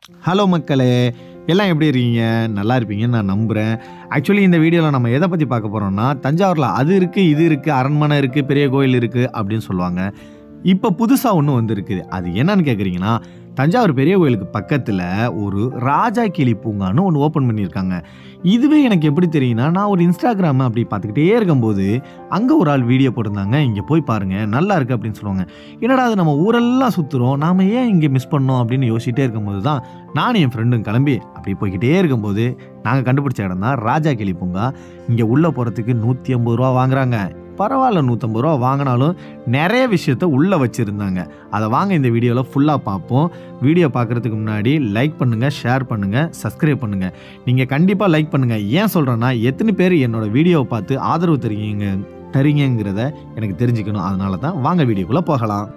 Hello மக்களே எல்லாம் எப்படி இருக்கீங்க நல்லா இருப்பீங்கன்னு நான் நம்புகிறேன் ஆக்சுவலி இந்த வீடியோவில் நம்ம எதை பற்றி பார்க்க போகிறோம்னா தஞ்சாவூரில் அது இருக்குது இது இருக்குது அரண்மனை இருக்குது பெரிய கோயில் இருக்குது அப்படின்னு சொல்லுவாங்க இப்போ புதுசாக ஒன்று வந்திருக்குது அது என்னன்னு கேட்குறீங்கன்னா தஞ்சாவூர் பெரிய கோயிலுக்கு பக்கத்தில் ஒரு ராஜா கிளி பூங்கான்னு ஒன்று ஓப்பன் பண்ணியிருக்காங்க இதுவே எனக்கு எப்படி தெரியும்னா நான் ஒரு இன்ஸ்டாகிராம் அப்படி பார்த்துக்கிட்டே இருக்கும்போது அங்கே ஒரு ஆள் வீடியோ போட்டிருந்தாங்க இங்கே போய் பாருங்கள் நல்லா இருக்குது அப்படின்னு சொல்லுவாங்க என்னடா அது நம்ம ஊரெல்லாம் சுற்றுறோம் நாம் ஏன் இங்கே மிஸ் பண்ணோம் அப்படின்னு யோசிச்சுட்டே இருக்கும்போது தான் நானும் என் ஃப்ரெண்டும் கிளம்பி அப்படி போய்கிட்டே இருக்கும்போது நாங்கள் கண்டுபிடிச்ச இடம் தான் ராஜா கிளி பூங்கா இங்கே உள்ளே போகிறதுக்கு நூற்றி ஐம்பது ரூபா வாங்குறாங்க பரவாயில்ல நூற்றம்பது ரூபா வாங்கினாலும் நிறைய விஷயத்த உள்ளே வச்சுருந்தாங்க அதை வாங்க இந்த வீடியோவில் ஃபுல்லாக பார்ப்போம் வீடியோ பார்க்குறதுக்கு முன்னாடி லைக் பண்ணுங்கள் ஷேர் பண்ணுங்கள் சப்ஸ்கிரைப் பண்ணுங்கள் நீங்கள் கண்டிப்பாக லைக் பண்ணுங்கள் ஏன் சொல்கிறேன்னா எத்தனை பேர் என்னோட வீடியோவை பார்த்து ஆதரவு தருவீங்க தரீங்கிறத எனக்கு தெரிஞ்சுக்கணும் அதனால தான் வாங்க வீடியோக்குள்ளே போகலாம்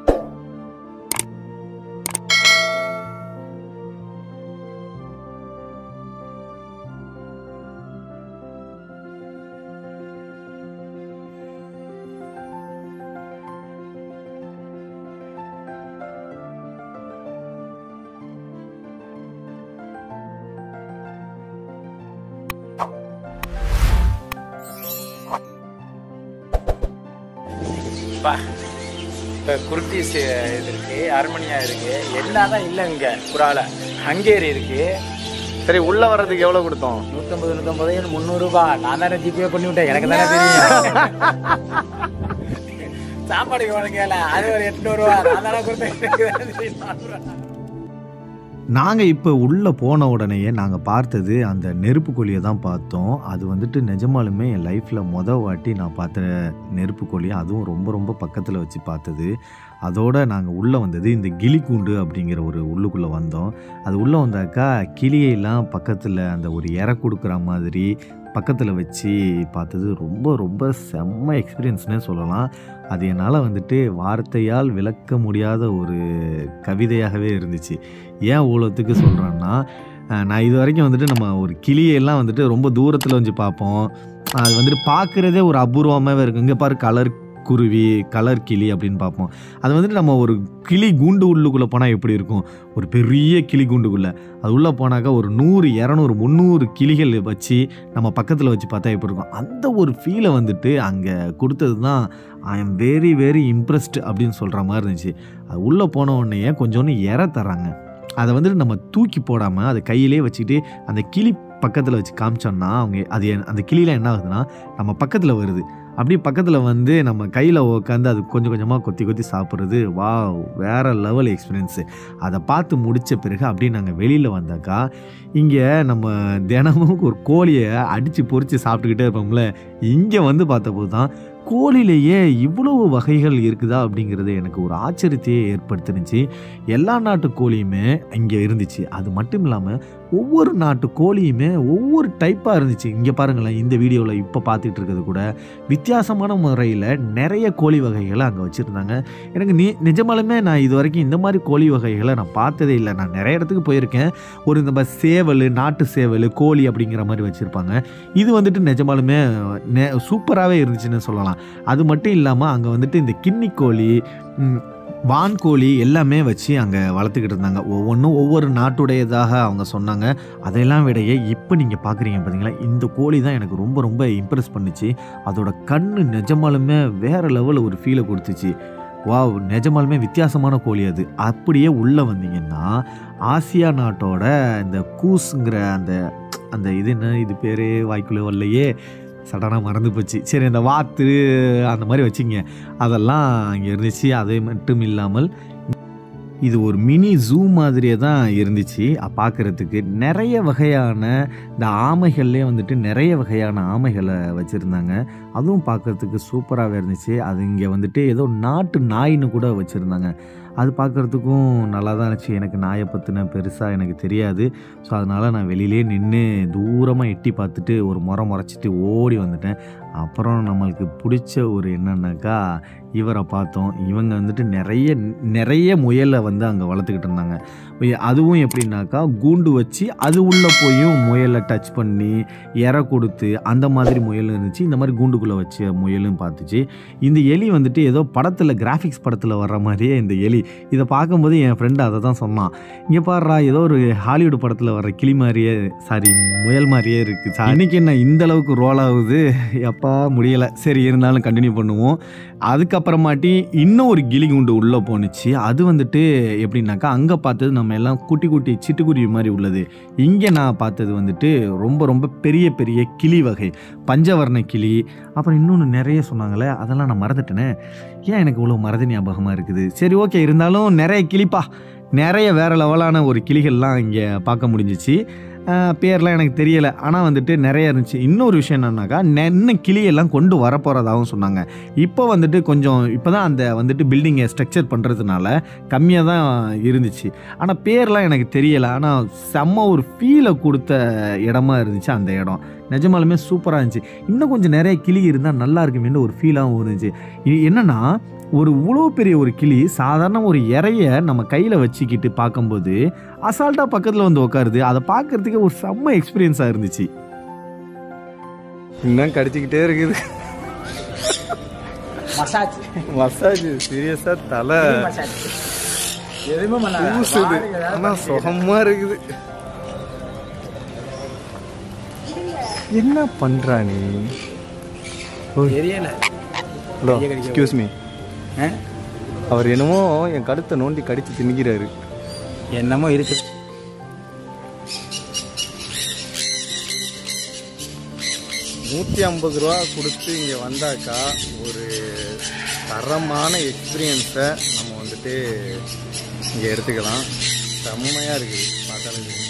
பா இப்போ குர்த்திஸ் இது இருக்கு அர்மனியா இருக்கு எல்லாம் தான் இல்லை இங்க புறால ஹங்கேரி இருக்கு சரி உள்ள வர்றதுக்கு எவ்வளவு கொடுத்தோம் நூற்றம்பது நூற்றம்பது முந்நூறுபா நான் தானே ஜிபே பண்ணி விட்டேன் எனக்கு தானே தெரியும் சாப்பாடுக்கு வழங்கல அது ஒரு எட்நூறுவா நான் தானே கொடுத்தேன் எனக்கு தானே தெரியும். நானூறுவா. நாங்கள் இப்போ உள்ளே போன உடனேயே நாங்கள் பார்த்தது அந்த நெருப்பு கோழியை தான் பார்த்தோம் அது வந்துட்டு நிஜமாலுமே என் லைஃப்பில் மொத வாட்டி நான் பார்த்த நெருப்பு கோழி அதுவும் ரொம்ப ரொம்ப பக்கத்தில் வச்சு பார்த்தது அதோட நாங்கள் உள்ளே வந்தது இந்த கிளிக்கூண்டு அப்படிங்கிற ஒரு உள்ளுக்குள்ளே வந்தோம் அது உள்ளே வந்தாக்கா கிளியெல்லாம் பக்கத்தில் அந்த ஒரு இற கொடுக்குற மாதிரி பக்கத்தில் வச்சு பார்த்தது ரொம்ப ரொம்ப செம்ம எக்ஸ்பீரியன்ஸ்னே சொல்லலாம் அது என்னால் வந்துட்டு வார்த்தையால் விளக்க முடியாத ஒரு கவிதையாகவே இருந்துச்சு ஏன் ஊழத்துக்கு சொல்கிறேன்னா அஹ், நான் இது வரைக்கும் வந்துட்டு நம்ம ஒரு கிளியெல்லாம் வந்துட்டு ரொம்ப தூரத்தில் வச்சு பார்ப்போம் அது வந்துட்டு பார்க்குறதே ஒரு அபூர்வமாகவே இருக்கும் இங்கே பாரு கலர் குருவி கலர் கிளி அப்படின்னு பார்ப்போம் அது வந்துட்டு நம்ம ஒரு கிளி கூண்டு உள்ளுக்குள்ளே போனால் எப்படி இருக்கும் ஒரு பெரிய கிளி கூண்டுக்குள்ளே அது உள்ளே போனாக்கா ஒரு நூறு இரநூறு முந்நூறு கிளிகள் வச்சு நம்ம பக்கத்தில் வச்சு பார்த்தா எப்படி இருக்கும் அந்த ஒரு ஃபீலை வந்துட்டு அங்கே கொடுத்தது தான் I am very very impressed அப்படின்னு சொல்கிற மாதிரி இருந்துச்சு அது உள்ளே போன உடனே கொஞ்சோண்டு இற தராங்க அதை வந்துட்டு நம்ம தூக்கி போடாமல் அதை கையிலே வச்சுக்கிட்டு அந்த கிளி பக்கத்தில் வச்சு காமிச்சோம்னா அவங்க அது என்- அந்த கிளியில் என்ன ஆகுதுன்னா நம்ம பக்கத்தில் வருது அப்படியே பக்கத்தில் வந்து நம்ம கையில் உட்காந்து அது கொஞ்சம் கொஞ்சமாக கொத்தி கொத்தி சாப்பிட்றது வா வேற லெவல் எக்ஸ்பீரியன்ஸு அதை பார்த்து முடித்த பிறகு அப்படியே நாங்கள் வெளியில் வந்தாக்கா இங்கே நம்ம தினமும் ஒரு கோழியை அடித்து பொரித்து சாப்பிட்டுக்கிட்டே இருப்போம்ல இங்கே வந்து பார்த்தபோது தான் கோழிலேயே இவ்வளவு வகைகள் இருக்குதா அப்படிங்கிறது எனக்கு ஒரு ஆச்சரியத்தையே ஏற்படுத்துனுச்சு எல்லா நாட்டு கோழியுமே இங்கே இருந்துச்சு அது மட்டும் இல்லாமல் ஒவ்வொரு நாட்டு கோழியுமே ஒவ்வொரு டைப்பாக இருந்துச்சு இங்கே பாருங்களேன் இந்த வீடியோவில் இப்போ பார்த்துட்டு இருக்கிறது கூட வித்தியாசமான முறையில் நிறைய கோழி வகைகளை அங்கே வச்சுருந்தாங்க எனக்கு நீ நிஜமாலுமே நான் இது வரைக்கும் இந்த மாதிரி கோழி வகைகளை நான் பார்த்ததே இல்லை நான் நிறைய இடத்துக்கு போயிருக்கேன் ஒரு இந்த மாதிரி சேவல் நாட்டு சேவல் கோழி அப்படிங்கிற மாதிரி வச்சுருப்பாங்க இது வந்துட்டு நிஜமாலுமே நெ சூப்பராகவே இருந்துச்சுன்னு சொல்லலாம் அது மட்டும் இல்லாமல் அங்கே வந்துட்டு இந்த கின்னி கோழி ம், வான்கோழி எல்லாமே வச்சு அங்கே வளர்த்துக்கிட்டு இருந்தாங்க ஒவ்வொன்றும் ஒவ்வொரு நாட்டுடையதாக அவங்க சொன்னாங்க அதையெல்லாம் விடையே இப்போ நீங்கள் பார்க்குறீங்க பார்த்தீங்களா இந்த கோழி தான் எனக்கு ரொம்ப ரொம்ப இம்ப்ரெஸ் பண்ணுச்சு அதோட கண்ணு நிஜமாலுமே வேறு லெவலில் ஒரு ஃபீலை கொடுத்துச்சு வாவ் நிஜமாலுமே வித்தியாசமான கோழி அது அப்படியே உள்ளே வந்தீங்கன்னா ஆசியா நாட்டோட இந்த கூஸுங்கிற அந்த அந்த இது என்ன இது பேர் வாய்க்குள்ளே வரலையே சடனாக மறந்து போச்சு சரி அந்த வாத்து அந்த மாதிரி வச்சிங்க அதெல்லாம் அங்கே இருந்துச்சு அது மட்டும் இல்லாமல் இது ஒரு மினி ஜூ மாதிரியே தான் இருந்துச்சு பார்க்குறதுக்கு நிறைய வகையான இந்த ஆமைகள்லேயே வந்துட்டு நிறைய வகையான ஆமைகளை வச்சுருந்தாங்க அதுவும் பார்க்குறதுக்கு சூப்பராகவே இருந்துச்சு அது இங்கே வந்துட்டு ஏதோ நாட்டு நாயின்னு கூட வச்சுருந்தாங்க அது பார்க்குறதுக்கும் நல்லா தான் இருந்துச்சு எனக்கு நாயை பற்றின பெருசாக எனக்கு தெரியாது ஸோ அதனால் நான் வெளியிலே நின்று தூரமாக எட்டி பார்த்துட்டு ஒரு முறை முறைச்சிட்டு ஓடி வந்துட்டேன் அப்புறம் நம்மளுக்கு பிடிச்ச ஒரு என்னன்னாக்கா இவரை பார்த்தோம் இவங்க வந்துட்டு நிறைய நிறைய முயலை வந்து அங்கே வளர்த்துக்கிட்டு இருந்தாங்க இ- அதுவும் எப்படின்னாக்கா கூண்டு வச்சு அது உள்ளே போயும் முயலை டச் பண்ணி இறை கொடுத்து அந்த மாதிரி முயல் இருந்துச்சு இந்த மாதிரி கூண்டுக்குள்ளே வச்ச முயலும் பார்த்துச்சு இந்த எலி வந்துட்டு ஏதோ படத்தில் கிராஃபிக்ஸ் படத்தில் வர்ற மாதிரியே இந்த எலி இதை பார்க்கும்போது என் ஃப்ரெண்டு அதை தான் சொன்னான் இங்கே பாடுறா ஏதோ ஒரு ஹாலிவுட் படத்தில் வர்ற கிளி மாதிரியே சாரி முயல் மாதிரியே இருக்குது சார் இன்னைக்கு என்ன இந்த அளவுக்கு ரோல் ஆகுது எப்பா முடியலை சரி இருந்தாலும் கண்டினியூ பண்ணுவோம் அதுக்கப்புறமாட்டி இன்னும் ஒரு கிளி குண்டு உள்ளே போணுச்சு அது வந்துட்டு எப்படின்னாக்கா அங்கே பார்த்தது நம்ம எல்லாம் குட்டி குட்டி சிட்டுக்குருவி மாதிரி உள்ளது இங்கே நான் பார்த்தது வந்துட்டு ரொம்ப ரொம்ப பெரிய பெரிய கிளி வகை பஞ்சவர்ண கிளி அப்புறம் இன்னொன்று நிறைய சொன்னாங்களே அதெல்லாம் நான் மறந்துட்டேனே ஏன் எனக்கு இவ்வளோ மறதி ஞாபகமாக இருக்குது சரி ஓகே இருந்தாலும் நிறைய கிளிப்பா நிறைய வேறு லெவலான ஒரு கிளிகள்லாம் இங்கே பார்க்க முடிஞ்சிச்சு ஆஹ் பேர்லாம் எனக்கு தெரியலை ஆனால் வந்துட்டு நிறைய இருந்துச்சு இன்னொரு விஷயம் என்னன்னாக்கா இன்னும் கிளியெல்லாம் கொண்டு வரப்போகிறதாகவும் சொன்னாங்க இப்போ வந்துட்டு கொஞ்சம் இப்போ தான் அந்த வந்துட்டு பில்டிங்கை ஸ்ட்ரக்சர் பண்ணுறதுனால கம்மியாக தான் இருந்துச்சு ஆனால் பேர்லாம் எனக்கு தெரியலை ஆனால் செம்ம ஒரு ஃபீலை கொடுத்த இடமா இருந்துச்சு அந்த இடம் நிஜமாலுமே சூப்பராக இருந்துச்சு இன்னும் கொஞ்சம் நிறைய கிளி இருந்தால் நல்லா இருக்குமேன்னு ஒரு ஃபீலாகவும் இருந்துச்சு இது என்னன்னா ஒரு இவ்வளோ பெரிய ஒரு கிளி சாதாரண ஒரு இறைய நம்ம கையில் வச்சுக்கிட்டு பார்க்கும்போது அசால்ட்டாக பக்கத்தில் வந்து உட்காருது அதை பார்க்கறதுக்கே ஒரு செம்ம எக்ஸ்பீரியன்ஸாக இருந்துச்சு இன்னும் கடிச்சிக்கிட்டே இருக்குது மசாஜ் மசாஜ் சீரியஸா தலை மசாஜ் எதுவுமே பண்ணாத பூசுது வாழைக்கு ஏதாவது ஆனா பண்ணி சுகமா இருக்குது என்ன பண்றா நீ தெரியல ஹலோ கையை கடிக்க எக்ஸ்கியூஸ் மீ ஆ? அவர் என்னமோ என் கழுத்தை நோண்டி கடிச்சு திணிக்கிறாரு என்னமோ இருக்கு நூற்றி ஐம்பது ரூபா கொடுத்து இங்கே வந்தாக்கா ஒரு தரமான எக்ஸ்பீரியன்ஸை நம்ம வந்துட்டு இங்கே எடுத்துக்கலாம் செம்மையாக இருக்குது பார்த்தாலே தெரியும்.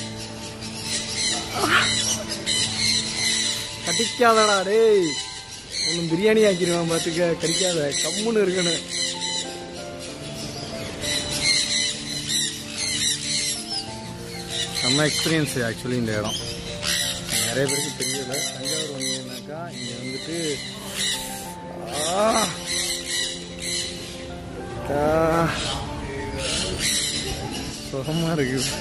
கடிக்காதடா டேய் ஒன்றும் பிரியாணி ஆக்கிடுவான் பார்த்துக்க கடிக்காத கம்முன்னு இருக்கணும் செம்ம எக்ஸ்பீரியன்ஸ் ஆக்சுவலி இந்த இடம் நிறைய பேருக்கு தெரியல தஞ்சாவூர் வந்தீங்கன்னாக்கா இங்கே வந்துட்டு ஆ! ஆ! சுகமா இருக்குது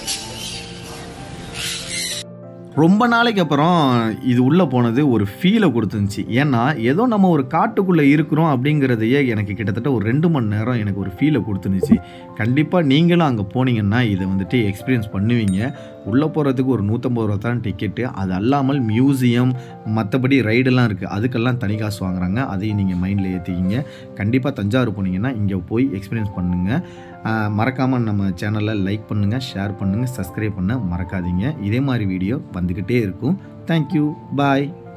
ரொம்ப நாளைக்கு அப்புறம் இது உள்ளே போனது ஒரு ஃபீலை கொடுத்துருந்துச்சு ஏன்னா ஏதோ நம்ம ஒரு காட்டுக்குள்ளே இருக்கிறோம் அப்படிங்கிறதையே எனக்கு கிட்டத்தட்ட ஒரு ரெண்டு மணி நேரம் எனக்கு ஒரு ஃபீலை கொடுத்துருந்துச்சு கண்டிப்பாக நீங்களும் அங்கே போனீங்கன்னா இதை வந்துட்டு எக்ஸ்பீரியன்ஸ் பண்ணுவீங்க உள்ளே போகிறதுக்கு ஒரு நூற்றம்பது ரூபா தான் டிக்கெட்டு அது அல்லாமல் மியூசியம் மற்றபடி ரைடெல்லாம் இருக்குது அதுக்கெல்லாம் தனி காசு வாங்குறாங்க அதையும் நீங்கள் மைண்டில் ஏற்றிக்கிங்க கண்டிப்பாக தஞ்சாவூர் போனீங்கன்னா இங்கே போய் எக்ஸ்பீரியன்ஸ் பண்ணுங்கள் மறக்காமல் நம்ம சேனலை லைக் பண்ணுங்கள் ஷேர் பண்ணுங்கள் சப்ஸ்கிரைப் பண்ண மறக்காதீங்க இதே மாதிரி வீடியோ வந்துக்கிட்டே இருக்கும் தேங்க்யூ பாய்